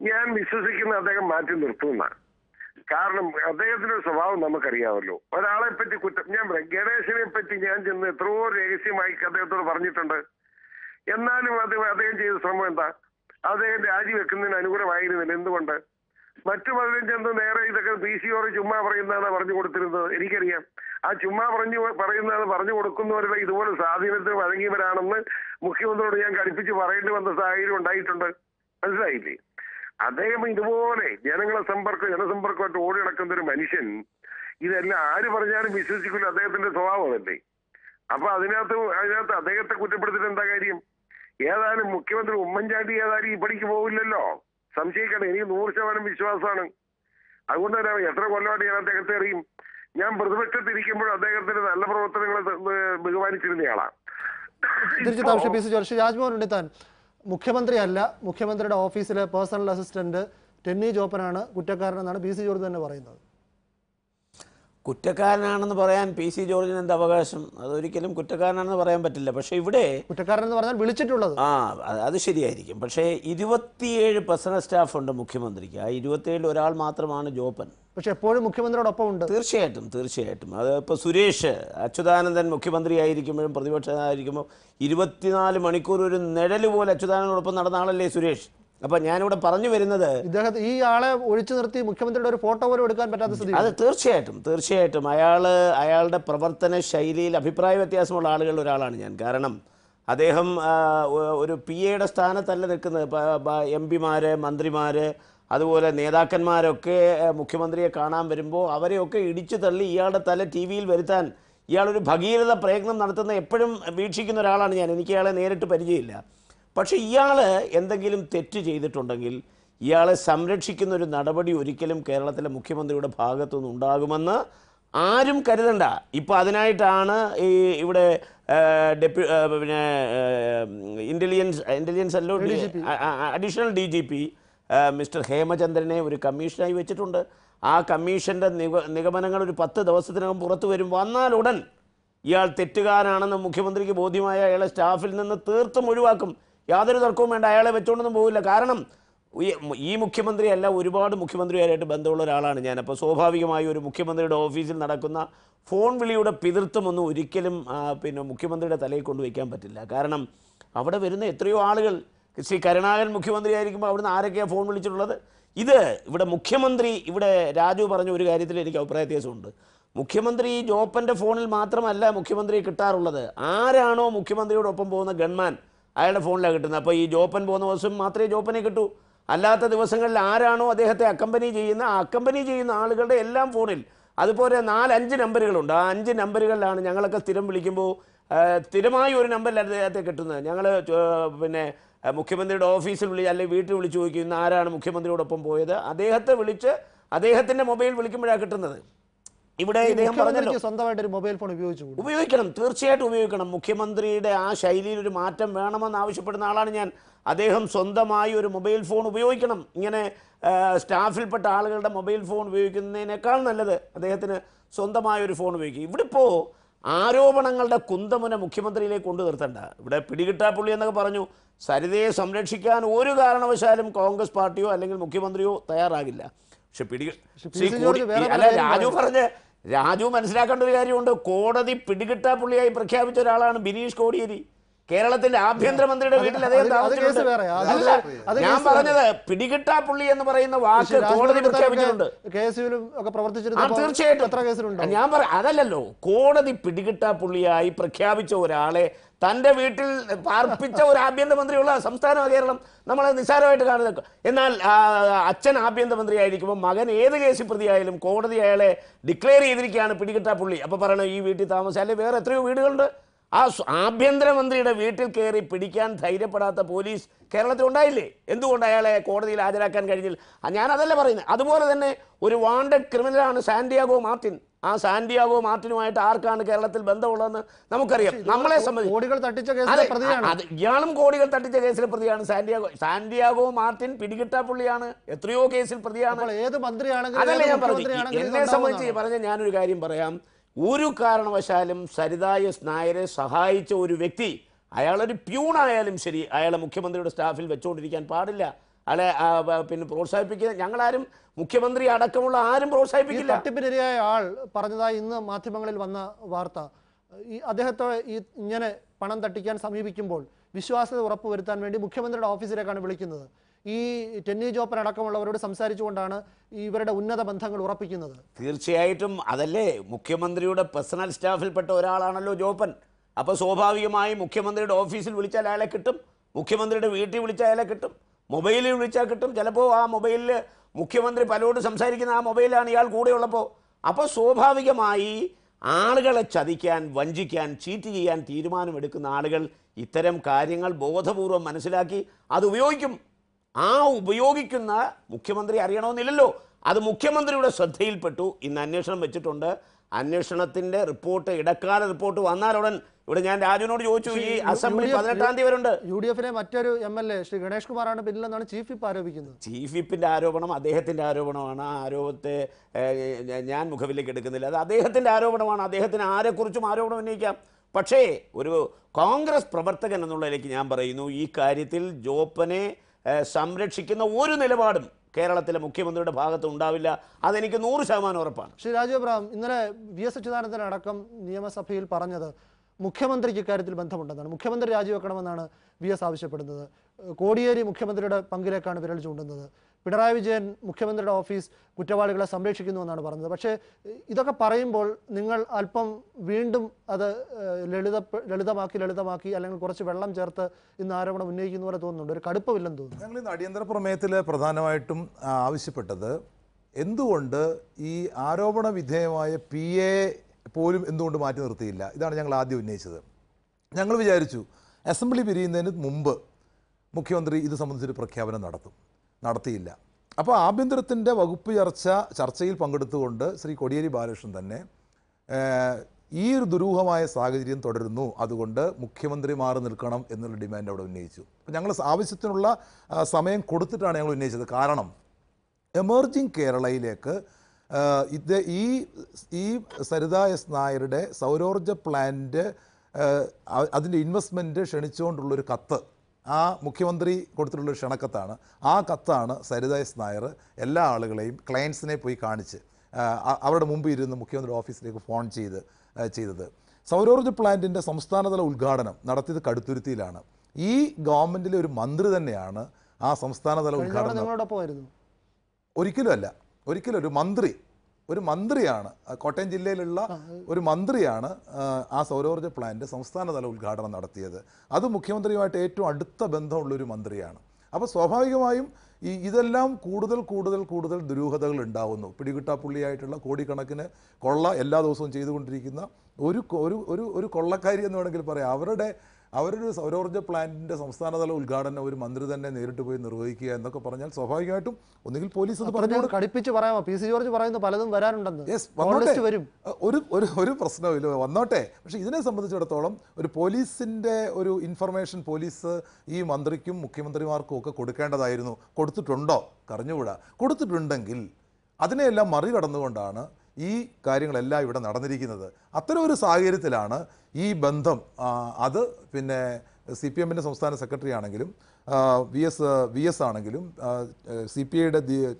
ഞാൻ വിശ്വസിക്കുന്ന അദ്ദേഹം മാറ്റി നിർത്തുന്ന കാരണം അദ്ദേഹത്തിന്റെ സ്വഭാവം നമുക്കറിയാമല്ലോ ഒരാളെ പറ്റി കുറ്റം ഞാൻ പറയാം ഗണേശനെ പറ്റി ഞാൻ ചെന്ന് എത്രയോ രഹസ്യമായി അദ്ദേഹത്തോട് പറഞ്ഞിട്ടുണ്ട് എന്നാലും അത് അദ്ദേഹം ചെയ്ത ശ്രമം എന്താ അദ്ദേഹം രാജിവെക്കുന്നതിന് അനുകൂലമായിരുന്നില്ല എന്തുകൊണ്ട് മറ്റു പലരും ചെന്ന് നേരെ ഇതൊക്കെ പി സി ഓർ ചുമ്മാ പറയുന്നതാണ് പറഞ്ഞു കൊടുത്തിരുന്നത് എനിക്കറിയാം ആ ചുമ്മാ പറഞ്ഞു പറയുന്നത് പറഞ്ഞു കൊടുക്കുന്നവരുടെ ഇതുപോലെ സ്വാധീനത്തിന് വഴങ്ങിയവരാണെന്ന് മുഖ്യമന്ത്രിയോട് ഞാൻ കടുപ്പിച്ച് പറയേണ്ടി വന്ന സാഹചര്യം ഉണ്ടായിട്ടുണ്ട് മനസ്സിലായില്ലേ അദ്ദേഹം ഇതുപോലെ ജനങ്ങളെ സമ്പർക്കം ജനസമ്പർക്കമായിട്ട് ഓടി നടക്കുന്ന ഒരു മനുഷ്യൻ ഇതെല്ലാം ആര് പറഞ്ഞാലും വിശ്വസിക്കില്ല അദ്ദേഹത്തിന്റെ സ്വഭാവമല്ലേ അപ്പൊ അതിനകത്ത് അതിനകത്ത് അദ്ദേഹത്തെ കുറ്റപ്പെടുത്തിട്ട് എന്താ കാര്യം ഏതായാലും മുഖ്യമന്ത്രി ഉമ്മൻചാണ്ടി ഏതായാലും ഈ പണിക്ക് പോവില്ലല്ലോ സംശയിക്കണം എനിക്ക് നൂറ് ശതമാനം വിശ്വാസമാണ് അതുകൊണ്ട് തന്നെ എത്ര കൊല്ലമായിട്ട് ഞാൻ അദ്ദേഹത്തെ അറിയും ഞാൻ പ്രതിപക്ഷത്തിരിക്കുമ്പോൾ അദ്ദേഹത്തിന്റെ നല്ല പ്രവർത്തനങ്ങളെ ത- ബഹുമാനിച്ചിരുന്നയാളാ തിരിച്ചെത്താം ശ്രീ പി സി ജോർജ് ശ്രീ രാജ്മോഹൻ ഉണ്ണിത്താൻ മുഖ്യമന്ത്രിയല്ല മുഖ്യമന്ത്രിയുടെ ഓഫീസിലെ പേഴ്സണൽ അസിസ്റ്റന്റ് ടെന്നി ജോപ്പനാണ് കുറ്റക്കാരനെന്നാണ് പി സി ജോർജ് തന്നെ പറയുന്നത് കുറ്റക്കാരനാണെന്ന് പറയാൻ പി സി ജോർജിന് എന്ത് അവകാശം അതൊരിക്കലും കുറ്റക്കാരനാണെന്ന് പറയാൻ പറ്റില്ല പക്ഷേ ഇവിടെ കുറ്റക്കാരൻ എന്ന് പറഞ്ഞാൽ വിളിച്ചിട്ടുള്ളത് ആ അത് അത് ശരിയായിരിക്കും പക്ഷേ ഇരുപത്തിയേഴ് പേഴ്സണൽ സ്റ്റാഫ് ഉണ്ട് മുഖ്യമന്ത്രിക്ക് ആ ഇരുപത്തിയേഴിൽ ഒരാൾ മാത്രമാണ് ജോപ്പൻ പക്ഷെ എപ്പോഴും മുഖ്യമന്ത്രിയോടൊപ്പം ഉണ്ട് തീർച്ചയായിട്ടും തീർച്ചയായിട്ടും അത് ഇപ്പോൾ സുരേഷ് അച്യുതാനന്ദൻ മുഖ്യമന്ത്രിയായിരിക്കുമ്പോഴും പ്രതിപക്ഷമായിരിക്കുമ്പോൾ ഇരുപത്തിനാല് മണിക്കൂർ ഒരു നിഴല് പോലെ അച്യുതാനന്ദനോടൊപ്പം നടന്ന ആളല്ലേ സുരേഷ് അപ്പം ഞാനിവിടെ പറഞ്ഞു വരുന്നത് ഇദ്ദേഹത്തെ ഈ ആളെ ഒഴിച്ചു നിർത്തി മുഖ്യമന്ത്രിയുടെ ഒരു ഫോട്ടോ പോലും എടുക്കാൻ പറ്റാത്ത സ്ഥിതി അത് തീർച്ചയായിട്ടും തീർച്ചയായിട്ടും അയാൾ അയാളുടെ പ്രവർത്തന ശൈലിയിൽ അഭിപ്രായ വ്യത്യാസമുള്ള ആളുകളിൽ ഒരാളാണ് ഞാൻ കാരണം അദ്ദേഹം ആ, ഒ- ഒരു പി എയുടെ സ്ഥാനത്തല്ല നിൽക്കുന്നത് എം പിമാർ മന്ത്രിമാർ അതുപോലെ നേതാക്കന്മാരൊക്കെ ആ, മുഖ്യമന്ത്രിയെ കാണാൻ വരുമ്പോൾ അവരെയൊക്കെ ഇടിച്ചു തള്ളി ഇയാളുടെ തല ടി വിയിൽ വരുത്താൻ ഇയാളൊരു ഭഗീരഥ പ്രയത്നം നടത്തുന്ന എപ്പോഴും വീക്ഷിക്കുന്ന ഒരാളാണ് ഞാൻ എനിക്ക് ഇയാളെ നേരിട്ട് പരിചയമില്ല പക്ഷേ ഇയാൾ എന്തെങ്കിലും തെറ്റ് ചെയ്തിട്ടുണ്ടെങ്കിൽ ഇയാളെ സംരക്ഷിക്കുന്ന ഒരു നടപടി ഒരിക്കലും കേരളത്തിലെ മുഖ്യമന്ത്രിയുടെ ഭാഗത്തുനിന്ന് ഉണ്ടാകുമെന്ന് ആരും കരുതണ്ട ഇപ്പോൾ അതിനായിട്ടാണ് ഈ ഇവിടെ ആ, ഡെപ്യൂ ആ, പിന്നെ ഇൻ്റലിജൻസ് ഇൻ്റലിജൻസ് അല്ലോ additional D G P mister ഹേമചന്ദ്രനെ ഒരു കമ്മീഷനായി വെച്ചിട്ടുണ്ട് ആ കമ്മീഷൻ്റെ നിഗ നിഗമനങ്ങൾ ഒരു പത്ത് ദിവസത്തിനകം പുറത്തു വരും വന്നാൽ ഉടൻ ഇയാൾ തെറ്റുകാരനാണെന്ന് മുഖ്യമന്ത്രിക്ക് ബോധ്യമായ അയാളെ സ്റ്റാഫിൽ നിന്ന് തീർത്തും ഒഴിവാക്കും യാതൊരു തർക്കവും വേണ്ട അയാളെ വെച്ചുകൊണ്ടൊന്നും പോകില്ല കാരണം ഈ- ഈ മുഖ്യമന്ത്രിയല്ല ഒരുപാട് മുഖ്യമന്ത്രിയായിട്ട് ബന്ധമുള്ള ഒരാളാണ് ഞാൻ അപ്പോൾ സ്വാഭാവികമായി ഒരു മുഖ്യമന്ത്രിയുടെ ഓഫീസിൽ നടക്കുന്ന ഫോൺ വിളിയുടെ പിതൃത്വമൊന്നും ഒരിക്കലും ആ, പിന്നെ മുഖ്യമന്ത്രിയുടെ തലയിൽ കൊണ്ടുവയ്ക്കാൻ പറ്റില്ല കാരണം അവിടെ വരുന്ന എത്രയോ ആളുകൾ ശ്രീ കരുണാകരൻ മുഖ്യമന്ത്രിയായിരിക്കുമ്പോൾ അവിടുന്ന് ആരൊക്കെയാണ് ഫോൺ വിളിച്ചിട്ടുള്ളത് ഇത് ഇവിടെ മുഖ്യമന്ത്രി ഇവിടെ രാജു പറഞ്ഞ ഒരു കാര്യത്തിൽ എനിക്ക് അഭിപ്രായ വ്യത്യാസമുണ്ട് മുഖ്യമന്ത്രി ജോപ്പൻ്റെ ഫോണിൽ മാത്രമല്ല മുഖ്യമന്ത്രി കിട്ടാറുള്ളത് ആരാണോ മുഖ്യമന്ത്രിയോടൊപ്പം പോകുന്ന ഗൺമാൻ അയാളുടെ ഫോണിലാണ് കിട്ടുന്നത് അപ്പോൾ ഈ ജോപ്പൻ പോകുന്ന ദിവസം മാത്രമേ ജോപ്പനെ കിട്ടൂ അല്ലാത്ത ദിവസങ്ങളിൽ ആരാണോ അദ്ദേഹത്തെ അക്കമ്പനി ചെയ്യുന്ന ആ അക്കമ്പനി ചെയ്യുന്ന ആളുകളുടെ എല്ലാം ഫോണിൽ അതുപോലെ നാലഞ്ച് നമ്പറുകളുണ്ട് ആ അഞ്ച് നമ്പറുകളിലാണ് ഞങ്ങളൊക്കെ സ്ഥിരം വിളിക്കുമ്പോൾ ആ, സ്ഥിരമായി ഒരു നമ്പറിൽ അദ്ദേഹത്തെ കിട്ടുന്നത് ഞങ്ങൾ പിന്നെ ആ, മുഖ്യമന്ത്രിയുടെ ഓഫീസിൽ വിളി അല്ലെങ്കിൽ വീട്ടിൽ വിളിച്ച് ചോദിക്കും ഇന്ന് ആരാണ് മുഖ്യമന്ത്രിയോടൊപ്പം പോയത് അദ്ദേഹത്തെ വിളിച്ച് അദ്ദേഹത്തിൻ്റെ മൊബൈൽ വിളിക്കുമ്പോഴാണ് കിട്ടുന്നത് ഇവിടെ ഇദ്ദേഹം പറഞ്ഞല്ലോ മുഖ്യമന്ത്രിക്ക് സ്വന്തമായിട്ട് ഒരു മൊബൈൽ ഫോൺ ഉപയോഗിച്ചുകൂടും ഉപയോഗിക്കണം തീർച്ചയായിട്ടും ഉപയോഗിക്കണം മുഖ്യമന്ത്രിയുടെ ആ ശൈലിയിൽ ഒരു മാറ്റം വേണമെന്ന് ആവശ്യപ്പെടുന്ന ആളാണ് ഞാൻ അദ്ദേഹം സ്വന്തമായി ഒരു മൊബൈൽ ഫോൺ ഉപയോഗിക്കണം ഇങ്ങനെ ആ, സ്റ്റാഫിൽപ്പെട്ട ആളുകളുടെ മൊബൈൽ ഫോൺ ഉപയോഗിക്കുന്നതിനേക്കാൾ നല്ലത് അദ്ദേഹത്തിന് സ്വന്തമായ ഒരു ഫോൺ ഉപയോഗിക്കും ഇവിടെ ഇപ്പോൾ ആരോപണങ്ങളുടെ കുന്തമുന മുഖ്യമന്ത്രിയിലേക്ക് കൊണ്ടു നിർത്തണ്ട ഇവിടെ പിടികിട്ടാപ്പുള്ളി എന്നൊക്കെ പറഞ്ഞു സരിതയെ സംരക്ഷിക്കാൻ ഒരു കാരണവശാലും കോൺഗ്രസ് പാർട്ടിയോ അല്ലെങ്കിൽ മുഖ്യമന്ത്രിയോ തയ്യാറാകില്ല പക്ഷെ പിടി പക്ഷെ പി. ശ്രീ സി. കോടി- ജോർജ് വേറെ അല്ല പല രാജു കാര്യങ്ങളും പറഞ്ഞ് രാജു മനസ്സിലാക്കേണ്ട ഒരു കാര്യമുണ്ട് കോടതി പിടികിട്ടാ പുള്ളിയായി പ്രഖ്യാപിച്ച ഒരാളാണ് ബിനീഷ് കോടിയേരി കേരളത്തിന്റെ ആഭ്യന്തരമന്ത്രിയുടെ വീട്ടിൽ അദ്ദേഹം അത് അത് കേസ് താമസിച്ചിട്ടുണ്ട്. വേറെ. അത് അല്ല, അത് ഞാൻ കേസ് പറഞ്ഞത് പിടികിട്ടാ പുള്ളി എന്ന് പറയുന്ന വാക്ക് കോടതി പ്രഖ്യാപിച്ചിട്ടുണ്ട് കെ എസ് യുവിലും ഒക്കെ ആ പ്രവർത്തിച്ചിരുന്നപ്പോൾ തീർച്ചയായിട്ടും എത്ര കേസിലുണ്ടോ ഞാൻ പറ അതല്ലല്ലോ കോടതി പിടികിട്ടാ പുള്ളിയായി പ്രഖ്യാപിച്ച ഒരാളെ തന്റെ വീട്ടിൽ പാർപ്പിച്ച ഒരു ആഭ്യന്തരമന്ത്രിയുള്ള സംസ്ഥാനമാണ് കേരളം നമ്മൾ നിസ്സാരമായിട്ട് കാണുന്നത് എന്നാൽ ആ, അച്ഛൻ ആഭ്യന്തരമന്ത്രി ആയിരിക്കുമ്പോൾ മകൻ ഏത് കേസിൽ പ്രതിയായാലും കോടതി അയാളെ ഡിക്ലെയർ ചെയ്തിരിക്കുകയാണ് പിടികിട്ടാ പുള്ളി അപ്പോൾ പറയണം ഈ വീട്ടിൽ താമസം അല്ലെങ്കിൽ വേറെ എത്രയോ വീടുകളുണ്ട് ആ സ്വ- ആഭ്യന്തരമന്ത്രിയുടെ വീട്ടിൽ കയറി പിടിക്കാൻ ധൈര്യപ്പെടാത്ത പോലീസ് കേരളത്തിൽ ഉണ്ടായില്ലേ എന്തുകൊണ്ട് അയാളെ കോടതിയിൽ ഹാജരാക്കാൻ കഴിഞ്ഞില്ല ആ, ഞാൻ അതല്ല പറയുന്നത് അതുപോലെ തന്നെ ഒരു വാണ്ടഡ് ക്രിമിനലാണ് സാന്റിയാഗോ മാർട്ടിൻ ആ സാന്റിയാഗോ മാർട്ടിനുമായിട്ട് ആർക്കാണ് കേരളത്തിൽ ബന്ധമുള്ളതെന്ന് നമുക്കറിയാം നമ്മളെ സംബന്ധിച്ച് കോടികൾ തട്ടിച്ച കേസിലെ അതെ, പ്രതിയാണ് അത് ഇയാളും കോടികൾ തട്ടിച്ച കേസിലെ പ്രതിയാണ് സാന്റിയാഗോ സാന്റിയാഗോ മാർട്ടിൻ പിടികിട്ടാ പുള്ളിയാണ് എത്രയോ കേസിൽ പ്രതിയാണ് അപ്പോൾ ഏത് മന്ത്രിയാണെങ്കിലും അതല്ല ഏത് ഞാൻ പറഞ്ഞു മുഖ്യമന്ത്രിയാണെങ്കിലും എന്നെ ഇത് സംബന്ധിച്ച് ഉണ്ടാവുന്നതാണ്. പറഞ്ഞ ഞാനൊരു കാര്യം പറയാം ഒരു കാരണവശാലും സരിത എസ് നായരെ സഹായിച്ച ഒരു വ്യക്തി അയാളൊരു പ്യൂണായാലും ശരി അയാളെ മുഖ്യമന്ത്രിയുടെ സ്റ്റാഫിൽ വെച്ചുകൊണ്ടിരിക്കാൻ പാടില്ല അല്ലെ ആ, ബ- പിന്നെ പ്രോത്സാഹിപ്പിക്കുക ഞങ്ങളാരും മുഖ്യമന്ത്രി അടക്കമുള്ള ആരും ഈ പ്രോത്സാഹിപ്പിക്കില്ല തട്ടിപ്പിനിരയായ ആൾ പറഞ്ഞതായി ഇന്ന് മാധ്യമങ്ങളിൽ വന്ന വാർത്ത ഈ അദ്ദേഹത്തെ ഈ ഇങ്ങനെ പണം തട്ടിക്കാൻ സമീപിക്കുമ്പോൾ വിശ്വാസ്യത ഉറപ്പുവരുത്താൻ വേണ്ടി മുഖ്യമന്ത്രിയുടെ ഓഫീസിലേക്കാണ് വിളിക്കുന്നത് ഈ ടെന്നി ജോപ്പൻ അടക്കമുള്ളവരോട് സംസാരിച്ചുകൊണ്ടാണ് ഇവരുടെ ഉന്നത ബന്ധങ്ങൾ ഉറപ്പിക്കുന്നത് തീർച്ചയായിട്ടും അതല്ലേ മുഖ്യമന്ത്രിയുടെ പേഴ്സണൽ സ്റ്റാഫിൽപ്പെട്ട ഒരാളാണല്ലോ ജോപ്പൻ അപ്പോൾ സ്വാഭാവികമായും മുഖ്യമന്ത്രിയുടെ ഓഫീസിൽ വിളിച്ചാൽ അയാളെ കിട്ടും മുഖ്യമന്ത്രിയുടെ വീട്ടിൽ വിളിച്ചാൽ അയാളെ കിട്ടും മൊബൈലിൽ വിളിച്ചാൽ കിട്ടും ചിലപ്പോൾ ആ മൊബൈലിൽ മുഖ്യമന്ത്രി പലരോട് സംസാരിക്കുന്ന ആ മൊബൈലാണ് ഇയാൾ കൂടെയുള്ളപ്പോൾ അപ്പോൾ സ്വാഭാവികമായി ആളുകളെ ചതിക്കാൻ വഞ്ചിക്കാൻ ചീറ്റ് ചെയ്യാൻ തീരുമാനമെടുക്കുന്ന ആളുകൾ ഇത്തരം കാര്യങ്ങൾ ബോധപൂർവം മനസ്സിലാക്കി അത് ഉപയോഗിക്കും ആ ഉപയോഗിക്കുന്ന മുഖ്യമന്ത്രി അറിയണമെന്നില്ലല്ലോ അത് മുഖ്യമന്ത്രിയുടെ ശ്രദ്ധയിൽപ്പെട്ടു ഇന്ന് അന്വേഷണം വെച്ചിട്ടുണ്ട് അന്വേഷണത്തിന്റെ റിപ്പോർട്ട് ഇടക്കാല റിപ്പോർട്ട് വന്നാലുടൻ ഇവിടെ ഞാൻ രാജുവിനോട് ചോദിച്ചു ഈ അസംബ്ലി പതിനെട്ടാം തീയതി വരെ ഉണ്ട് യു ഡി എഫിലെ മറ്റൊരു M L A Shri Ganesh കുമാറാണ് പിന്നിലെന്നാണ് ചീഫ് വിപ്പ് ആരോപിക്കുന്നത് ചീഫ് വിപ്പിൻ്റെ ആരോപണം അദ്ദേഹത്തിൻ്റെ ആരോപണമാണ് ആ ആരോപണത്തെ ഏഹ്, ഞ- ഞാൻ മുഖവിലേക്ക് എടുക്കുന്നില്ല അത് അദ്ദേഹത്തിൻ്റെ ആരോപണമാണ് അദ്ദേഹത്തിന് ആരെക്കുറിച്ചും ആരോപണം ഉന്നയിക്കാം പക്ഷേ ഒരു കോൺഗ്രസ് പ്രവർത്തകൻ എന്നുള്ള നിലയ്ക്ക് ഞാൻ പറയുന്നു ഈ കാര്യത്തിൽ ജോപ്പനെ ഏഹ്, സംരക്ഷിക്കുന്ന ഒരു നിലപാടും കേരളത്തിലെ മുഖ്യമന്ത്രിയുടെ ഭാഗത്ത് ഉണ്ടാവില്ല അതെനിക്ക് നൂറ് ശതമാനം ഉറപ്പാണ് ശ്രീ രാജു അബ്രഹാം ഇന്നലെ വി എസ് അച്യുതാനന്ദൻ അടക്കം നിയമസഭയിൽ പറഞ്ഞത് മുഖ്യമന്ത്രിക്ക് ഇക്കാര്യത്തിൽ ബന്ധമുണ്ടെന്നാണ് മുഖ്യമന്ത്രി രാജിവെക്കണമെന്നാണ് വി എസ് ആവശ്യപ്പെടുന്നത് ഏഹ് കോടിയേരി മുഖ്യമന്ത്രിയുടെ പങ്കിലേക്കാണ് വിരൽ ചൂണ്ടുന്നത് പിണറായി വിജയൻ മുഖ്യമന്ത്രിയുടെ ഓഫീസ് കുറ്റവാളികളെ സംരക്ഷിക്കുന്നുവെന്നാണ് പറഞ്ഞത് പക്ഷേ ഏഹ് ഇതൊക്കെ പറയുമ്പോൾ നിങ്ങൾ അല്പം വീണ്ടും അത് ഏഹ് ലളിത ലളിതമാക്കി ലളിതമാക്കി അല്ലെങ്കിൽ കുറച്ച് വെള്ളം ചേർത്ത് ഇന്ന് ആരോപണം ഉന്നയിക്കുന്ന പോലെ തോന്നുന്നുണ്ട് ഒരു കടുപ്പമില്ലെന്ന് തോന്നുന്നു ഞങ്ങൾ ഇന്ന് അടിയന്തര പ്രമേയത്തിൽ പ്രധാനമായിട്ടും ആ, ആവശ്യപ്പെട്ടത് എന്തുകൊണ്ട് ഈ ആരോപണ വിധേയമായ പി എ പോലും എന്തുകൊണ്ട് മാറ്റി നിർത്തിയില്ല ഇതാണ് ഞങ്ങൾ ആദ്യം ഉന്നയിച്ചത് ഞങ്ങൾ വിചാരിച്ചു അസംബ്ലി പിരിയുന്നതിന് മുമ്പ് മുഖ്യമന്ത്രി ഇത് സംബന്ധിച്ചൊരു പ്രഖ്യാപനം നടത്തും നടത്തിയില്ല അപ്പോൾ ആഭ്യന്തരത്തിൻ്റെ വകുപ്പ് ചർച്ച ചർച്ചയിൽ പങ്കെടുത്തുകൊണ്ട് ശ്രീ കോടിയേരി ബാലകൃഷ്ണൻ തന്നെ ഏഹ്, ഈ ഒരു ദുരൂഹമായ സാഹചര്യം തുടരുന്നു അതുകൊണ്ട് മുഖ്യമന്ത്രി മാറി നിൽക്കണം എന്നുള്ള ഡിമാൻഡ് അവിടെ ഉന്നയിച്ചു അപ്പോൾ ഞങ്ങൾ ആവശ്യത്തിനുള്ള ആ, സമയം കൊടുത്തിട്ടാണ് ഞങ്ങൾ ഉന്നയിച്ചത് കാരണം എമർജിങ് കേരളയിലേക്ക് ആ, ഇത് ഈ ഈ സരിത എസ് നായരുടെ സൗരോർജ പ്ലാന്റ് അതിൻ്റെ ഇൻവെസ്റ്റ്മെൻറ്റ് ക്ഷണിച്ചുകൊണ്ടുള്ളൊരു കത്ത് ആ മുഖ്യമന്ത്രി കൊടുത്തിട്ടുള്ളൊരു ക്ഷണക്കത്താണ് ആ കത്താണ് സരിത എസ് നായർ എല്ലാ ആളുകളെയും ക്ലയൻസിനെ പോയി കാണിച്ച് ആ, അ- അവരുടെ മുമ്പ് ഇരുന്ന് മുഖ്യമന്ത്രി ഓഫീസിലേക്ക് ഫോൺ ചെയ്ത് ആ, ചെയ്തത് സൗരോർജ്ജ പ്ലാന്റിൻ്റെ സംസ്ഥാനതല ഉദ്ഘാടനം നടത്തിയത് കടുത്തുരുത്തിയിലാണ് ഈ ഗവൺമെൻറ്റിലെ ഒരു മന്ത്രി തന്നെയാണ് ആ സംസ്ഥാനതല കഴിഞ്ഞ തവണ ഉദ്ഘാടനം നിങ്ങളോടൊപ്പം ആയിരുന്നു ഒരിക്കലും അല്ല ഒരിക്കലും ഒരു മന്ത്രി ഒരു മന്ത്രിയാണ് ആ കോട്ടയം ജില്ലയിലുള്ള ഒരു മന്ത്രിയാണ് ആ, ആ സൗരോർജ്ജ പ്ലാന്റ് സംസ്ഥാനതല ഉദ്ഘാടനം നടത്തിയത് അത് മുഖ്യമന്ത്രിയുമായിട്ട് ഏറ്റവും അടുത്ത ബന്ധമുള്ള ഒരു മന്ത്രിയാണ് അപ്പോൾ സ്വാഭാവികമായും ഈ ഇതെല്ലാം കൂടുതൽ കൂടുതൽ കൂടുതൽ ദുരൂഹതകൾ ഉണ്ടാവുന്നു പിടികിട്ടാപ്പുള്ളിയായിട്ടുള്ള കോടിക്കണക്കിന് കൊള്ള എല്ലാ ദിവസവും ചെയ്തുകൊണ്ടിരിക്കുന്ന ഒരു കൊ- ഒരു ഒരു ഒരു കൊള്ളക്കാരി എന്ന് വേണമെങ്കിൽ പറയാം അവരുടെ അവരൊരു സൗരോർജ്ജ പ്ലാന്റിന്റെ സംസ്ഥാനതല ഉദ്ഘാടനം ഒരു മന്ത്രി തന്നെ നേരിട്ട് പോയി നിർവഹിക്കുക എന്നൊക്കെ പറഞ്ഞാൽ സ്വാഭാവികമായിട്ടും ഒന്നുകിൽ പോലീസ് അത് പറഞ്ഞു പറഞ്ഞാൽ കടിപ്പിച്ച് പറയാമോ പി സി ജോർജ് പറയുന്നു പലതും വരാനുണ്ടെന്ന് യെസ് Call വന്നോട്ടെ list വരും ഒരു ഒരു ഒരു പ്രശ്നവുമില്ല വന്നോട്ടെ പക്ഷേ ഇതിനെ സംബന്ധിച്ചിടത്തോളം ഒരു പോലീസിൻ്റെ ഒരു ഇൻഫർമേഷൻ പോലീസ് ഈ മന്ത്രിക്കും മുഖ്യമന്ത്രിമാർക്കും ഒക്കെ കൊടുക്കേണ്ടതായിരുന്നു കൊടുത്തിട്ടുണ്ടോ കറിഞ്ഞുകൂടാ കൊടുത്തിട്ടുണ്ടെങ്കിൽ അതിനെയെല്ലാം മറികടന്നുകൊണ്ടാണ് ഈ കാര്യങ്ങളെല്ലാം ഇവിടെ നടന്നിരിക്കുന്നത് അത്തരം ഒരു സാഹചര്യത്തിലാണ് ഈ ബന്ധം ആ, അത് പിന്നെ സി പി എമ്മിൻ്റെ സംസ്ഥാന സെക്രട്ടറി ആണെങ്കിലും വി എസ് വി എസ് ആണെങ്കിലും സി പി ഐയുടെ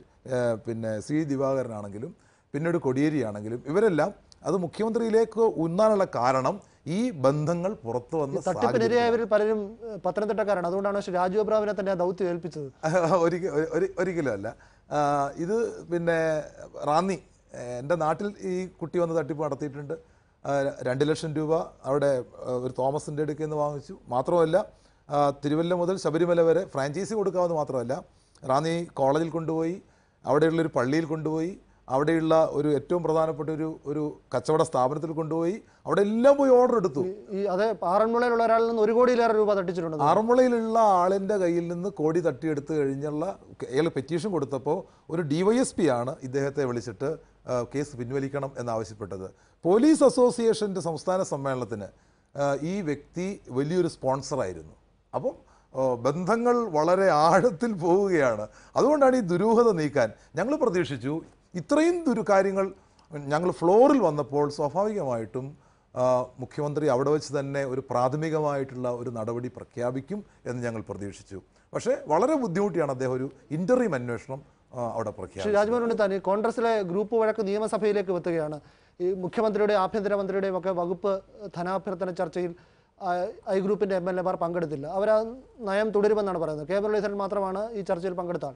പിന്നെ സി ദിവാകരനാണെങ്കിലും പിന്നീട് കോടിയേരിയാണെങ്കിലും ഇവരെല്ലാം അത് മുഖ്യമന്ത്രിയിലേക്ക് ഉന്നാനുള്ള കാരണം ഈ ബന്ധങ്ങൾ പുറത്തു വന്ന സാഹചര്യം തട്ടിപ്പിനിരയായവരിൽ പലരും ഏഹ്, പത്തനംതിട്ടക്കാരാണ് അതുകൊണ്ടാണ് ശ്രീ രാജു അബ്രാമിനെ തന്നെ ആ ദൗത്യം ഏൽപ്പിച്ചത് ഒരിക്കൽ ഒരു- ഒരിക്കലും അല്ല ആ, ഇത് പിന്നെ റാന്നി എൻ്റെ നാട്ടിൽ ഈ കുട്ടി വന്ന് തട്ടിപ്പ് നടത്തിയിട്ടുണ്ട് ആ, രണ്ട് ലക്ഷം രൂപ അവിടെ ആ, ഒരു തോമസിൻ്റെ അടുക്കൽ നിന്ന് വാങ്ങിച്ചു മാത്രമല്ല ആ, തിരുവല്ല മുതൽ ശബരിമല വരെ ഫ്രാഞ്ചൈസി കൊടുക്കാമെന്ന് മാത്രമല്ല റാന്നി കോളേജിൽ കൊണ്ടുപോയി അവിടെയുള്ളൊരു പള്ളിയിൽ കൊണ്ടുപോയി അവിടെയുള്ള ഒരു ഏറ്റവും പ്രധാനപ്പെട്ട ഒരു ഒരു കച്ചവട സ്ഥാപനത്തിൽ കൊണ്ടുപോയി അവിടെ എല്ലാം പോയി ഓർഡർ എടുത്തു ഈ അതെ ആറന്മുളയിലുള്ള ഒരാളിൽ നിന്ന് ഒരു കോടിയിലേറെ രൂപ തട്ടിച്ചിട്ടുണ്ട് ആറന്മുളയിലുള്ള ആളിൻ്റെ കയ്യിൽ നിന്ന് കോടി തട്ടിയെടുത്ത് കഴിഞ്ഞുള്ള അയാൾ പെറ്റീഷൻ കൊടുത്തപ്പോൾ ഒരു ഡിവൈഎസ്പി ആണ് ഇദ്ദേഹത്തെ വിളിച്ചിട്ട് ആ, കേസ് പിൻവലിക്കണം എന്നാവശ്യപ്പെട്ടത് പോലീസ് അസോസിയേഷൻ്റെ സംസ്ഥാന സമ്മേളനത്തിന് ആ, ഈ വ്യക്തി വലിയൊരു സ്പോൺസറായിരുന്നു അപ്പം ആ, ബന്ധങ്ങൾ വളരെ ആഴത്തിൽ പോവുകയാണ് അതുകൊണ്ടാണ് ഈ ദുരൂഹത നീക്കാൻ ഞങ്ങൾ പ്രതീക്ഷിച്ചു ഇത്രയും ദുരു കാര്യങ്ങൾ ഞങ്ങൾ ഫ്ലോറിൽ വന്നപ്പോൾ സ്വാഭാവികമായിട്ടും ആ, മുഖ്യമന്ത്രി അവിടെ വെച്ച് തന്നെ ഒരു പ്രാഥമികമായിട്ടുള്ള ഒരു നടപടി പ്രഖ്യാപിക്കും എന്ന് ഞങ്ങൾ പ്രതീക്ഷിച്ചു പക്ഷേ വളരെ ബുദ്ധിമുട്ടിയാണ് അദ്ദേഹം ഒരു ഇൻ്റർവ്യൂ അന്വേഷണം ആ, അവിടെ ശ്രീ പ്രഖ്യാപിച്ചത് രാജ്മോഹൻ ഉണ്ണിത്താൻ ഈ കോൺഗ്രസിലെ ഗ്രൂപ്പ് വഴക്ക് നിയമസഭയിലേക്ക് എത്തുകയാണ് ഈ മുഖ്യമന്ത്രിയുടെയും ആഭ്യന്തരമന്ത്രിയുടെയും ഒക്കെ വകുപ്പ് ധനാഭ്യർത്ഥന ചർച്ചയിൽ ആ, ഐ ഗ്രൂപ്പിന്റെ എം എൽ എമാർ പങ്കെടുത്തില്ല അവർ ആ നയം തുടരുമെന്നാണ് പറയുന്നത് കെ മുരളീധരൻ മാത്രമാണ് ഈ ചർച്ചയിൽ പങ്കെടുത്ത ആൾ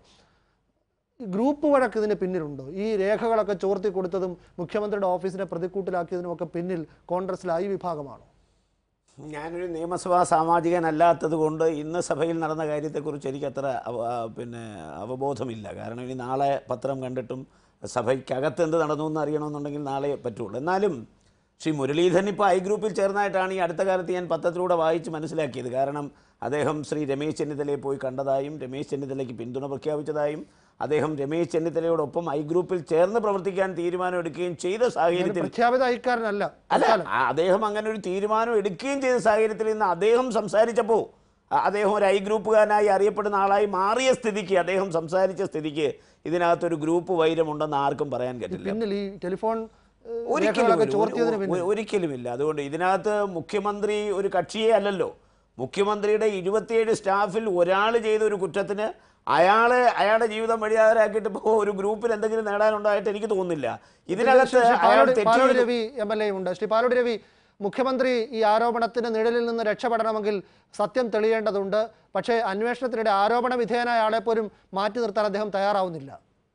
ഈ ഗ്രൂപ്പ് വഴക്ക് ഇതിന് പിന്നിലുണ്ടോ ഈ രേഖകളൊക്കെ ചോർത്തി കൊടുത്തതും മുഖ്യമന്ത്രിയുടെ ഓഫീസിനെ പ്രതിക്കൂട്ടിലാക്കിയതിനും ഒക്കെ പിന്നിൽ കോൺഗ്രസിലെ ഐ വിഭാഗമാണോ ഞാനൊരു നിയമസഭാ സാമാജികനല്ലാത്തത് കൊണ്ട് ഇന്ന് സഭയിൽ നടന്ന കാര്യത്തെക്കുറിച്ച് എനിക്കത്ര അവ- ആ, പിന്നെ അവബോധമില്ല കാരണം ഇനി നാളെ പത്രം കണ്ടിട്ടും സഭയ്ക്കകത്ത് എന്ത് നടന്നു എന്ന് അറിയണമെന്നുണ്ടെങ്കിൽ നാളെ പറ്റുള്ളൂ എന്നാലും ശ്രീ മുരളീധരൻ ഇപ്പോൾ ഐ ഗ്രൂപ്പിൽ ചേർന്നതായിട്ടാണ് ഈ അടുത്ത കാലത്ത് ഞാൻ പത്രത്തിലൂടെ വായിച്ച് മനസ്സിലാക്കിയത് കാരണം അദ്ദേഹം ശ്രീ രമേശ് ചെന്നിത്തലയെ പോയി കണ്ടതായും രമേശ് ചെന്നിത്തലയ്ക്ക് പിന്തുണ പ്രഖ്യാപിച്ചതായും അദ്ദേഹം രമേശ് ചെന്നിത്തലയോടൊപ്പം ഐ ഗ്രൂപ്പിൽ ചേർന്ന് പ്രവർത്തിക്കാൻ തീരുമാനമെടുക്കുകയും ചെയ്ത സാഹചര്യത്തിൽ പ്രഖ്യാപിത ഐക്കാരനല്ല അല്ല ആ- അദ്ദേഹം അങ്ങനെ ഒരു തീരുമാനം എടുക്കുകയും ചെയ്ത സാഹചര്യത്തിൽ ഇന്ന് അദ്ദേഹം സംസാരിച്ചപ്പോൾ അ- അദ്ദേഹം ഒരു ഐ ഗ്രൂപ്പുകാരനായി അറിയപ്പെടുന്ന ആളായി മാറിയ സ്ഥിതിക്ക് അദ്ദേഹം സംസാരിച്ച സ്ഥിതിക്ക് ഇതിനകത്തൊരു ഗ്രൂപ്പ് വൈരമുണ്ടെന്ന് ആർക്കും പറയാൻ പറ്റില്ല പിന്നിൽ ഈ ടെലിഫോൺ ഏഹ്, ഒരിക്കലും രേഖകളൊക്കെ ഒരു- ചോർത്തിയതിന് ഒരു- പിന്നിൽ ഒരിക്കലുമില്ല അതുകൊണ്ട് ഇതിനകത്ത് മുഖ്യമന്ത്രി ഒരു കക്ഷിയെ അല്ലല്ലോ മുഖ്യമന്ത്രിയുടെ ഇരുപത്തിയേഴ് സ്റ്റാഫിൽ ഒരാൾ ചെയ്ത ഒരു കുറ്റത്തിന് അയാളെ അയാളുടെ ജീവിതം വഴിയാറാക്കിയിട്ട് ഇപ്പോൾ ഒരു ഗ്രൂപ്പിൽ എന്തെങ്കിലും നേടാനുണ്ടായിട്ട് എനിക്ക് തോന്നുന്നില്ല ഇതിനകത്ത് ശ്രീ അയാൾ പാലോട് തെറ്റ് പാലോട് ചെയ്തു. രവി എം എൽ എ ഉണ്ട് ശ്രീ പാലോട് രവി മുഖ്യമന്ത്രി ഈ ആരോപണത്തിന് നിഴലിൽ നിന്ന് രക്ഷപ്പെടണമെങ്കിൽ സത്യം തെളിയേണ്ടതുണ്ട് പക്ഷേ അന്വേഷണത്തിനിടെ ആരോപണ വിധേയനായ ആളെ പോലും മാറ്റി നിർത്താൻ അദ്ദേഹം തയ്യാറാവുന്നില്ല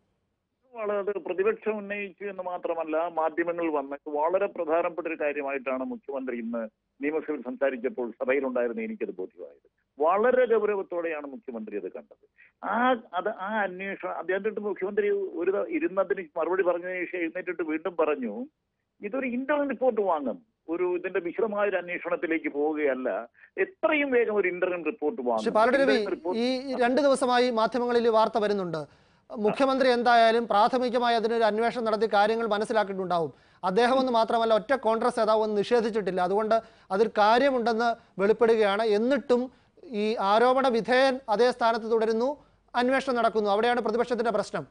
അത് പ്രതിപക്ഷം ഉന്നയിച്ചു എന്ന് മാത്രമല്ല മാധ്യമങ്ങൾ വന്ന് വളരെ പ്രധാനപ്പെട്ട ഒരു കാര്യമായിട്ടാണ് മുഖ്യമന്ത്രി ഇന്ന് നിയമസഭയിൽ സംസാരിച്ചപ്പോൾ സഭയിലുണ്ടായിരുന്ന എനിക്കത് ബോധ്യമായത് വളരെ ഗൗരവത്തോടെയാണ് മുഖ്യമന്ത്രി അത് കണ്ടത് ആ അത് ആ അന്വേഷണം അദ്ദേഹത്തിന്റെ മുഖ്യമന്ത്രി ഒരു ത- ഇരുന്നതിന് മറുപടി പറഞ്ഞതിന് ശേഷം എഴുന്നേറ്റിട്ട് വീണ്ടും പറഞ്ഞു ഇതൊരു ഇന്റർണൽ റിപ്പോർട്ട് വാങ്ങും ഒരു ഇതിന്റെ വിശദമായ ഒരു അന്വേഷണത്തിലേക്ക് പോവുകയല്ല എത്രയും വേഗം ഒരു ഇന്റർണൽ റിപ്പോർട്ട് ശ്രീ വാങ്ങും പാലോട് രവി Internal report- ഈ ഈ രണ്ട് ദിവസമായി മാധ്യമങ്ങളിൽ വാർത്ത വരുന്നുണ്ട് മുഖ്യമന്ത്രി എന്തായാലും പ്രാഥമികമായി അതിനൊരു അന്വേഷണം നടത്തി കാര്യങ്ങൾ മനസ്സിലാക്കിയിട്ടുണ്ടാവും അദ്ദേഹം എന്ന് മാത്രമല്ല ഒറ്റ കോൺഗ്രസ് നേതാവ് ഒന്നും നിഷേധിച്ചിട്ടില്ല അതുകൊണ്ട് അതിൽ കാര്യമുണ്ടെന്ന് വെളിപ്പെടുകയാണ് എന്നിട്ടും ഈ ആരോപണ വിധേയൻ അതേ സ്ഥാനത്ത് തുടരുന്നു അന്വേഷണം നടക്കുന്നു അവിടെയാണ് പ്രതിപക്ഷത്തിന്റെ പ്രശ്നം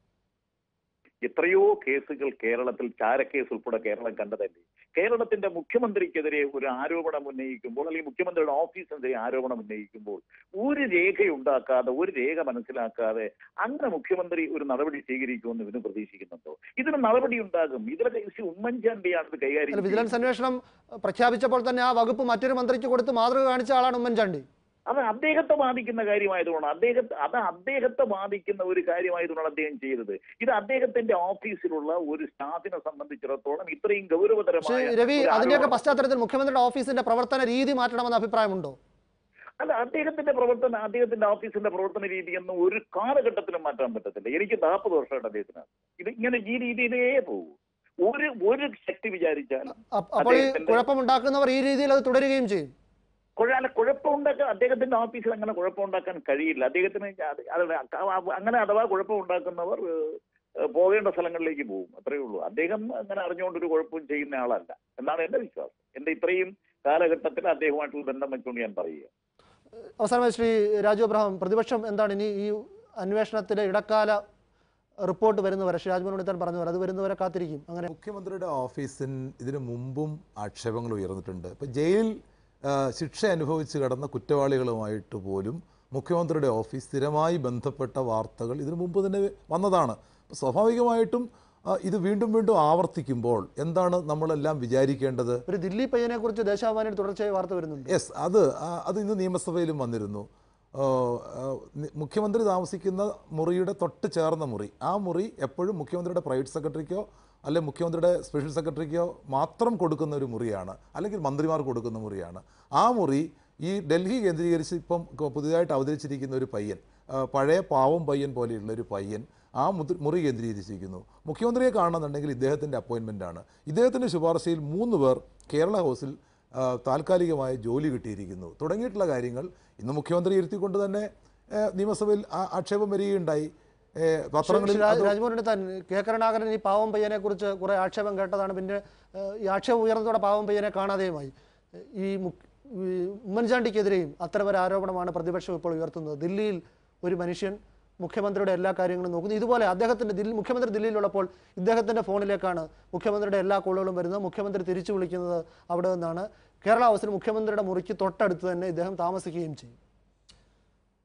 എത്രയോ കേസുകൾ കേരളത്തിൽ ചാരക്കേസ് ഉൾപ്പെടെ കേരളം കണ്ടതല്ലേ കേരളത്തിന്റെ മുഖ്യമന്ത്രിക്കെതിരെ ഒരു ആരോപണം ഉന്നയിക്കുമ്പോൾ അല്ലെങ്കിൽ മുഖ്യമന്ത്രിയുടെ ഓഫീസിനെതിരെ ആരോപണം ഉന്നയിക്കുമ്പോൾ ഒരു രേഖയുണ്ടാക്കാതെ ഒരു രേഖ മനസ്സിലാക്കാതെ അങ്ങനെ മുഖ്യമന്ത്രി ഒരു നടപടി സ്വീകരിക്കുമെന്ന് ഇതിന് പ്രതീക്ഷിക്കുന്നുണ്ടോ ഇതിന് നടപടി ഉണ്ടാകും ഇതിലൊക്കെ ശ്രീ ഉമ്മൻചാണ്ടിയാണ് ഇത് കൈകാര്യം അല്ല വിജിലൻസ് ചെയ്യുന്നത്. അന്വേഷണം പ്രഖ്യാപിച്ചപ്പോൾ തന്നെ ആ വകുപ്പ് മറ്റൊരു മന്ത്രിക്ക് കൊടുത്ത് മാതൃക കാണിച്ച ആളാണ് ഉമ്മൻചാണ്ടി അത് അദ്ദേഹത്തെ ബാധിക്കുന്ന കാര്യമായതുകൊണ്ട് അദ്ദേഹത്തെ അത് അദ്ദേഹത്തെ ബാധിക്കുന്ന ഒരു കാര്യമായതുകൊണ്ടാണ് അദ്ദേഹം ചെയ്തത് ഇത് അദ്ദേഹത്തിന്റെ ഓഫീസിലുള്ള ഒരു സ്റ്റാഫിനെ സംബന്ധിച്ചിടത്തോളം ഇത്രയും ശ്രീ ഗൗരവതരമായ രവി ഒരു അതിന്റെയൊക്കെ ആരോപണം- പശ്ചാത്തലത്തിൽ മുഖ്യമന്ത്രിയുടെ ഓഫീസിന്റെ പ്രവർത്തന രീതി മാറ്റണമെന്ന അഭിപ്രായമുണ്ടോ അല്ല അദ്ദേഹത്തിന്റെ പ്രവർത്തന അദ്ദേഹത്തിന്റെ ഓഫീസിന്റെ പ്രവർത്തന രീതിയൊന്നും ഒരു കാലഘട്ടത്തിലും മാറ്റാൻ പറ്റത്തില്ല എനിക്ക് നാൽപ്പത് വർഷമായിട്ട് അദ്ദേഹത്തിന് ഇത് ഇങ്ങനെ ഈ രീതിയിലേ പോകൂ ഒരു ഒരു ശക്തി വിചാരിച്ചാൽ അപ്പ- അപ്പോൾ ഈ അദ്ദേഹത്തിന്റെ- കുഴപ്പമുണ്ടാക്കുന്നവർ ഈ രീതിയിൽ അത് തുടരുകയും ചെയ്യും കുഴ- കുഴപ്പമുണ്ടാക്കാൻ അദ്ദേഹത്തിന്റെ ഓഫീസിൽ അങ്ങനെ കുഴപ്പമുണ്ടാക്കാൻ കഴിയില്ല അദ്ദേഹത്തിന് അത് അത് അങ്ങനെ അഥവാ കുഴപ്പമുണ്ടാക്കുന്നവർ ഏഹ്, പോകേണ്ട സ്ഥലങ്ങളിലേക്ക് പോകും അത്രയേ ഉള്ളൂ അദ്ദേഹം അങ്ങനെ അറിഞ്ഞുകൊണ്ടൊരു കുഴപ്പവും ചെയ്യുന്ന ആളല്ല എന്നാണ് എന്റെ വിശ്വാസം എന്റെ ഇത്രയും കാലഘട്ടത്തിൽ അദ്ദേഹമായിട്ടുള്ള ബന്ധം വെച്ചുകൊണ്ട് ഞാൻ പറയുക അവസാനമായി ശ്രീ രാജു അബ്രഹാം പ്രതിപക്ഷം എന്താണ് ഇനി ഈ അന്വേഷണത്തിലെ ഇടക്കാല റിപ്പോർട്ട് വരുന്നവരെ ശ്രീ രാജ്മോഹൻ ഉണ്ണിത്താൻ പറഞ്ഞവർ അത് വരുന്നവരെ കാത്തിരിക്കും അങ്ങനെ മുഖ്യമന്ത്രിയുടെ ഓഫീസിന് ഇതിനു മുമ്പും ആക്ഷേപങ്ങൾ ഉയർന്നിട്ടുണ്ട് ഇപ്പോൾ ജയിലിൽ ആ, ശിക്ഷ അനുഭവിച്ച് കിടന്ന കുറ്റവാളികളുമായിട്ട് പോലും മുഖ്യമന്ത്രിയുടെ ഓഫീസ് സ്ഥിരമായി ബന്ധപ്പെട്ട വാർത്തകൾ ഇതിനു മുമ്പ് തന്നെ വന്നതാണ് അപ്പോൾ സ്വാഭാവികമായിട്ടും ആ, ഇത് വീണ്ടും വീണ്ടും ആവർത്തിക്കുമ്പോൾ എന്താണ് നമ്മളെല്ലാം വിചാരിക്കേണ്ടത് ഒരു ദില്ലി പയ്യനെ കുറിച്ച് ദേശാഭിമാനിയിൽ തുടർച്ചയായി വാർത്ത വരുന്നുണ്ട് യെസ് അത് ആ, അത് ഇന്ന് നിയമസഭയിലും വന്നിരുന്നു ആ, ആ, നി- മുഖ്യമന്ത്രി താമസിക്കുന്ന മുറിയുടെ തൊട്ട് ചേർന്ന മുറി ആ മുറി എപ്പോഴും മുഖ്യമന്ത്രിയുടെ പ്രൈവറ്റ് സെക്രട്ടറിക്കോ അല്ലെങ്കിൽ മുഖ്യമന്ത്രിയുടെ സ്പെഷ്യൽ സെക്രട്ടറിക്കോ മാത്രം കൊടുക്കുന്ന ഒരു മുറിയാണ് അല്ലെങ്കിൽ മന്ത്രിമാർ കൊടുക്കുന്ന മുറിയാണ് ആ മുറി ഈ ഡൽഹി കേന്ദ്രീകരിച്ച് ഇപ്പം ക- പുതിയതായിട്ട് അവതരിച്ചിരിക്കുന്ന ഒരു പയ്യൻ ആ, പഴയ പാവം പയ്യൻ പോലെയുള്ള ഒരു പയ്യൻ ആ മുതി- മുറി കേന്ദ്രീകരിച്ചിരിക്കുന്നു മുഖ്യമന്ത്രിയെ കാണണമെന്നുണ്ടെങ്കിൽ ഇദ്ദേഹത്തിൻ്റെ അപ്പോയിൻമെൻ്റ് ആണ് ഇദ്ദേഹത്തിൻ്റെ ശുപാർശയിൽ മൂന്ന് പേർ കേരള ഹൗസിൽ ആ, താൽക്കാലികമായ ജോലി കിട്ടിയിരിക്കുന്നു തുടങ്ങിയിട്ടുള്ള കാര്യങ്ങൾ ഇന്ന് മുഖ്യമന്ത്രി ഇരുത്തിക്കൊണ്ട് തന്നെ ഏ, നിയമസഭയിൽ ആ ആക്ഷേപം വരികയുണ്ടായി ഏ, പത്രങ്ങളിൽ ശ്രീ രാ- അത് രാജ്മോഹൻ ഉണ്ണിത്താൻ കെ കരുണാകരൻ ഈ പാവം പയ്യനെ കുറിച്ച് കുറെ ആക്ഷേപം കേട്ടതാണ് പിന്നെ ഏഹ്, ഈ ആക്ഷേപം ഉയർന്നതോടെ പാവം പയ്യനെ കാണാതെയുമായി ഈ മുഖ്- ഈ ഉമ്മൻചാണ്ടിക്കെതിരെയും അത്തരമൊരു ആരോപണമാണ് പ്രതിപക്ഷം ഇപ്പോൾ ഉയർത്തുന്നത് ദില്ലിയിൽ ഒരു മനുഷ്യൻ മുഖ്യമന്ത്രിയുടെ എല്ലാ കാര്യങ്ങളും നോക്കുന്നു ഇതുപോലെ അദ്ദേഹത്തിന്റെ ദില്ലി മുഖ്യമന്ത്രി ദില്ലിയിലുള്ളപ്പോൾ ഇദ്ദേഹത്തിന്റെ ഫോണിലേക്കാണ് മുഖ്യമന്ത്രിയുടെ എല്ലാ കോളുകളും വരുന്നത് മുഖ്യമന്ത്രി തിരിച്ചു വിളിക്കുന്നത് അവിടെ നിന്നാണ് കേരള ഹൗസിൽ മുഖ്യമന്ത്രിയുടെ മുറിക്ക് തൊട്ടടുത്ത് തന്നെ ഇദ്ദേഹം താമസിക്കുകയും ചെയ്യും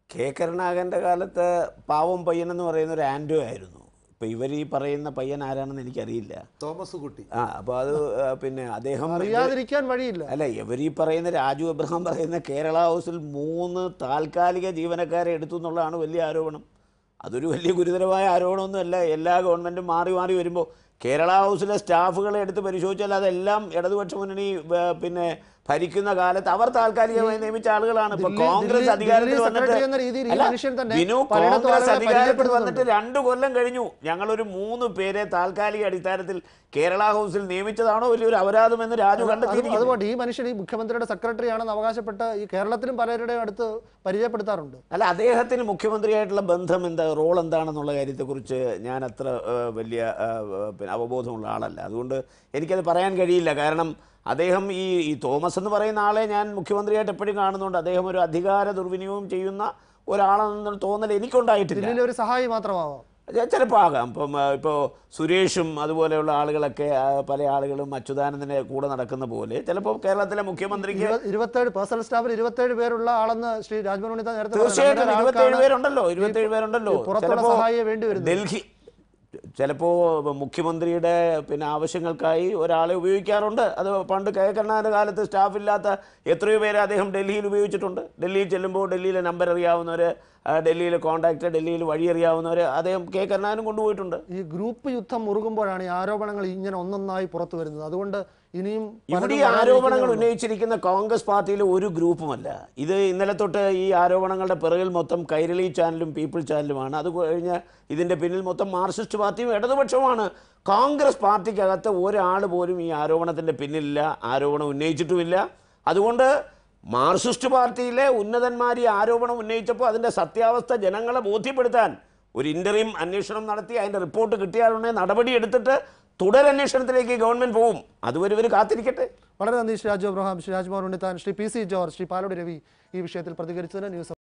കെ കരുണാകരൻ്റെ കാലത്ത് പാവം പയ്യൻ എന്ന് പറയുന്ന ഒരു ആൻഡോ ആയിരുന്നു ഇപ്പം ഇവർ ഈ പറയുന്ന പയ്യൻ ആരാണെന്ന് എനിക്കറിയില്ല തോമസ് കുട്ടി ആ അപ്പോൾ അത് ആ, പിന്നെ അദ്ദേഹം ഇത് അറിയാതിരിക്കാൻ വഴിയില്ല അല്ല ഇവർ ഈ പറയുന്ന രാജു എബ്രഹാം പറയുന്ന കേരള ഹൗസിൽ മൂന്ന് താൽക്കാലിക ജീവനക്കാരെ എടുത്തു എന്നുള്ളതാണ് വലിയ ആരോപണം അതൊരു വലിയ ഗുരുതരമായ ആരോപണമൊന്നുമല്ല എല്ലാ ഗവൺമെൻറ്റും മാറി മാറി വരുമ്പോൾ കേരള ഹൗസിലെ സ്റ്റാഫുകളെ എടുത്ത് പരിശോധിച്ചാൽ അതെല്ലാം ഇടതുപക്ഷ മുന്നണി ഏർ, പിന്നെ ഭരിക്കുന്ന കാലത്ത് അവർ താൽക്കാലികമായി നിയമിച്ച ആളുകളാണ് ഇപ്പൊ ദില്ലി- കോൺഗ്രസ് ദില്ലി- അധികാരത്തിൽ ദില്ലി വന്നിട്ട് സെക്രട്ടറി എന്ന രീതിയിൽ ഈ അല്ല, മനുഷ്യൻ തന്നെ ബിനു പലയിടത്തും കോൺഗ്രസ് ആളുകളെ അധികാരത്തിൽ പരിചയപ്പെടുത്തുന്നുണ്ട്. വന്നിട്ട് രണ്ടു കൊല്ലം കഴിഞ്ഞു ഞങ്ങളൊരു മൂന്ന് പേരെ താൽക്കാലിക അടിസ്ഥാനത്തിൽ കേരള ഹൗസിൽ നിയമിച്ചതാണോ വലിയൊരു അപരാധമെന്ന് രാജു അത് കണ്ടെത്തിയിരിക്കുന്നു അതുകൊണ്ട് ഈ മനുഷ്യൻ ഈ മുഖ്യമന്ത്രിയുടെ സെക്രട്ടറി ആണെന്ന് അവകാശപ്പെട്ട് ഈ കേരളത്തിലും പലരുടെയും അടുത്ത് പരിചയപ്പെടുത്താറുണ്ട് അല്ല അദ്ദേഹത്തിന് മുഖ്യമന്ത്രിയായിട്ടുള്ള ബന്ധം എന്താ റോൾ എന്താണെന്നുള്ള കാര്യത്തെക്കുറിച്ച് ഞാൻ അത്ര ആ, വലിയ ആ, പിന്നെ അവബോധമുള്ള ആളല്ല അതുകൊണ്ട് എനിക്കത് പറയാൻ കഴിയില്ല കാരണം അദ്ദേഹം ഈ ഈ തോമസ് എന്ന് പറയുന്ന ആളെ ഞാൻ മുഖ്യമന്ത്രിയായിട്ട് എപ്പോഴും കാണുന്നുണ്ട് അദ്ദേഹം ഒരു അധികാര ദുർവിനിയോഗം ചെയ്യുന്ന ഒരാളെന്നുള്ള തോന്നൽ എനിക്കുണ്ടായിട്ടില്ല ദില്ലിയിലെ ഒരു സഹായി മാത്രമാവാം ചിലപ്പോൾ ആകാം ഇപ്പം ആ, ഇപ്പോൾ സുരേഷും അതുപോലെയുള്ള ആളുകളൊക്കെ ആ, പല ആളുകളും അച്യുതാനന്ദനെ കൂടെ നടക്കുന്ന പോലെ ചിലപ്പോൾ കേരളത്തിലെ മുഖ്യമന്ത്രിക്ക് ഇരുപ- ഇരുപത്തേഴ് പേഴ്സണൽ സ്റ്റാഫിൽ ഇരുപത്തേഴ് പേരുള്ള ആളെന്ന് ശ്രീ രാജ്ഭവൻ ഉണ്ണിത്താൻ നേരത്തെ പറഞ്ഞു. തീർച്ചയായിട്ടും അങ്ങനെ ഇരുപത്തേഴ് ഒരാൾക്കാണ് പേരുണ്ടല്ലോ ഇരുപത്തേഴ് പേരുണ്ടല്ലോ ഈ പുറത്തുള്ള ചിലപ്പോ സഹായിയെ വേണ്ടി വരുന്നത്. ഡൽഹി ചിലപ്പോൾ മുഖ്യമന്ത്രിയുടെ പിന്നെ ആവശ്യങ്ങൾക്കായി ഒരാളെ ഉപയോഗിക്കാറുണ്ട് അത് പണ്ട് കെ കരുണാകരൻ്റെ കാലത്ത് സ്റ്റാഫില്ലാത്ത എത്രയോ പേരെ അദ്ദേഹം ഡൽഹിയിൽ ഉപയോഗിച്ചിട്ടുണ്ട് ഡൽഹിയിൽ ചെല്ലുമ്പോൾ ഡൽഹിയിലെ നമ്പർ അറിയാവുന്നവർ ഡൽഹിയിലെ കോൺടാക്ട് ഡൽഹിയിൽ വഴി അറിയാവുന്നവർ അദ്ദേഹം കെ കരുണാകരനും കൊണ്ടുപോയിട്ടുണ്ട് ഈ ഗ്രൂപ്പ് യുദ്ധം മുറുകുമ്പോഴാണ് ഈ ആരോപണങ്ങൾ ഇങ്ങനെ ഒന്നൊന്നായി പുറത്തു വരുന്നത് അതുകൊണ്ട് ഇനിയും ഇവിടെ പലതും ഈ ആരോപണങ്ങൾ വരാനിരിക്കുന്നേ ഉള്ളൂ. ഉന്നയിച്ചിരിക്കുന്ന കോൺഗ്രസ് പാർട്ടിയിലെ ഒരു ഗ്രൂപ്പുമല്ല ഇത് ഇന്നലെ തൊട്ട് ഈ ആരോപണങ്ങളുടെ പിറകിൽ മൊത്തം കൈരളി ചാനലും പീപ്പിൾ ചാനലുമാണ് അത് കഴിഞ്ഞ് ഇതിൻ്റെ പിന്നിൽ മൊത്തം മാർക്സിസ്റ്റ് പാർട്ടിയും ഇടതുപക്ഷവുമാണ് കോൺഗ്രസ് പാർട്ടിക്കകത്ത് ഒരാൾ പോലും ഈ ആരോപണത്തിൻ്റെ പിന്നിലില്ല ആരോപണം ഉന്നയിച്ചിട്ടുമില്ല അതുകൊണ്ട് മാർക്സിസ്റ്റ് പാർട്ടിയിലെ ഉന്നതന്മാർ ഈ ആരോപണം ഉന്നയിച്ചപ്പോൾ അതിൻ്റെ സത്യാവസ്ഥ ജനങ്ങളെ ബോധ്യപ്പെടുത്താൻ ഒരു ഇൻ്റർവ്യൂ അന്വേഷണം നടത്തി അതിൻ്റെ റിപ്പോർട്ട് കിട്ടിയാലുണ്ടെങ്കിൽ നടപടി എടുത്തിട്ട് തുടരന്വേഷണത്തിലേക്ക് ഗവൺമെൻറ് പോവും അതുവരെ ഇവർ കാത്തിരിക്കട്ടെ വളരെ നന്ദി ശ്രീ രാജു അബ്രഹാം ശ്രീ രാജ്കുമാർ ഉണ്ണിത്താൻ ശ്രീ പി സി ജോർജ് ശ്രീ പാലോട് രവി ഈ വിഷയത്തിൽ പ്രതികരിച്ചതിന് ന്യൂസ്